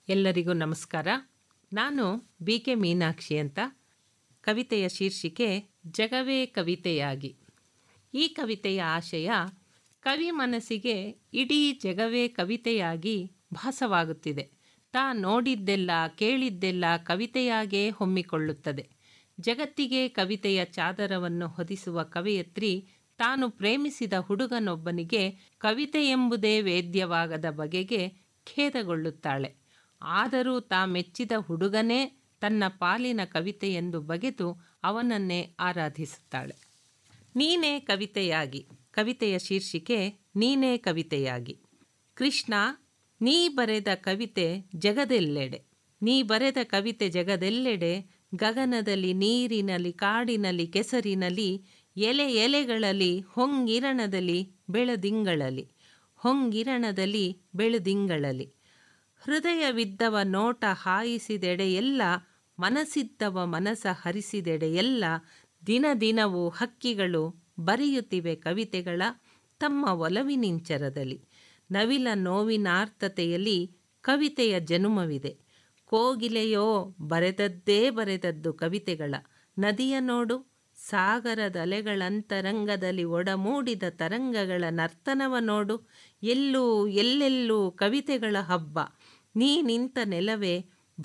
ಎಲ್ಲರಿಗೂ ನಮಸ್ಕಾರ ನಾನು ಬಿ ಕೆ ಮೀನಾಕ್ಷಿ ಅಂತ ಕವಿತೆಯ ಶೀರ್ಷಿಕೆ ಜಗವೇ ಕವಿತೆಯಾಗಿ ಈ ಕವಿತೆಯ ಆಶಯ ಕವಿ ಮನಸ್ಸಿಗೆ ಇಡೀ ಜಗವೇ ಕವಿತೆಯಾಗಿ ಭಾಸವಾಗುತ್ತಿದೆ ತಾ ನೋಡಿದ್ದೆಲ್ಲ ಕೇಳಿದ್ದೆಲ್ಲ ಕವಿತೆಯಾಗೇ ಹೊಮ್ಮಿಕೊಳ್ಳುತ್ತದೆ ಜಗತ್ತಿಗೆ ಕವಿತೆಯ ಚಾದರವನ್ನು ಹೊದಿಸುವ ಕವಯತ್ರಿ ತಾನು ಪ್ರೇಮಿಸಿದ ಹುಡುಗನೊಬ್ಬನಿಗೆ ಕವಿತೆ ಎಂಬುದೇ ವೇದ್ಯವಾಗದ ಬಗೆಗೆ ಖೇದಗೊಳ್ಳುತ್ತಾಳೆ ಆದರೂ ತಾ ಮೆಚ್ಚಿದ ಹುಡುಗನೇ ತನ್ನ ಪಾಲಿನ ಕವಿತೆಯೆಂದು ಬಗೆದು ಅವನನ್ನೇ ಆರಾಧಿಸುತ್ತಾಳೆ ನೀನೇ ಕವಿತೆಯಾಗಿ ಕವಿತೆಯ ಶೀರ್ಷಿಕೆ ನೀನೇ ಕವಿತೆಯಾಗಿ ಕೃಷ್ಣ ನೀ ಬರೆದ ಕವಿತೆ ಜಗದೆಲ್ಲೆಡೆ ನೀ ಬರೆದ ಕವಿತೆ ಜಗದೆಲ್ಲೆಡೆ ಗಗನದಲ್ಲಿ ನೀರಿನಲ್ಲಿ ಕಾಡಿನಲ್ಲಿ ಕೆಸರಿನಲ್ಲಿ ಎಲೆ ಎಲೆಗಳಲ್ಲಿ ಹೊಂಗಿರಣದಲ್ಲಿ ಬೆಳದಿಂಗಳಲ್ಲಿ ಹೊಂಗಿರಣದಲ್ಲಿ ಬೆಳದಿಂಗಳಲ್ಲಿ ಹೃದಯವಿದ್ದವ ನೋಟ ಹಾಯಿಸಿದೆಡೆಯೆಲ್ಲ ಮನಸ್ಸಿದ್ದವ ಮನಸ ಹರಿಸಿದೆಡೆಯೆಲ್ಲ ದಿನ ದಿನವೂ ಹಕ್ಕಿಗಳು ಬರೆಯುತ್ತಿವೆ ಕವಿತೆಗಳ ತಮ್ಮ ಒಲವಿನಿಂಚರದಲ್ಲಿ ನವಿಲ ನೋವಿನಾರ್ಥತೆಯಲ್ಲಿ ಕವಿತೆಯ ಜನುಮವಿದೆ ಕೋಗಿಲೆಯೋ ಬರೆದದ್ದೇ ಬರೆದದ್ದು ಕವಿತೆಗಳ ನದಿಯ ನೋಡು ಸಾಗರದ ಅಲೆಗಳಂತರಂಗದಲ್ಲಿ ಒಡಮೂಡಿದ ತರಂಗಗಳ ನರ್ತನವ ನೋಡು ಎಲ್ಲೂ ಎಲ್ಲೆಲ್ಲೂ ಕವಿತೆಗಳ ಹಬ್ಬ ನೀ ನಿಂತ ನೆಲವೇ